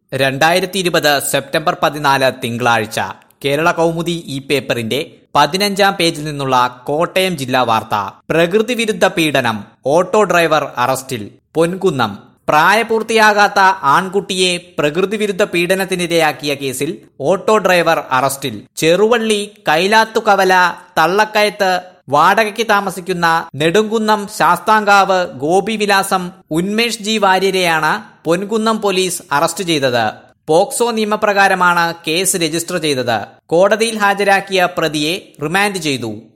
രണ്ടായിരത്തി ഇരുപത് സെപ്റ്റംബർ പതിനാല് തിങ്കളാഴ്ച കേരള കൗമുദി ഈ പേപ്പറിന്റെ പതിനഞ്ചാം പേജിൽ നിന്നുള്ള കോട്ടയം ജില്ലാ വാർത്ത പ്രകൃതി വിരുദ്ധ പീഡനം ഓട്ടോ ഡ്രൈവർ അറസ്റ്റിൽ പൊൻകുന്നം പ്രായപൂർത്തിയാകാത്ത ആൺകുട്ടിയെ പ്രകൃതി വിരുദ്ധ പീഡനത്തിനിരയാക്കിയ കേസിൽ ഓട്ടോ ഡ്രൈവർ അറസ്റ്റിൽ ചെറുവള്ളി കൈലാത്തുകവല തള്ളക്കയത്ത് വാടകയ്ക്ക് താമസിക്കുന്ന നെടുങ്കുന്നം ശാസ്താങ്കാവ് ഗോപിവിലാസം ഉന്മേഷ് ജി വാര്യരെയാണ് പൊൻകുന്നം പോലീസ് അറസ്റ്റ് ചെയ്തത് പോക്സോ നിയമപ്രകാരമാണ് കേസ് രജിസ്റ്റർ ചെയ്തത് കോടതിയിൽ ഹാജരാക്കിയ പ്രതിയെ റിമാൻഡ് ചെയ്തു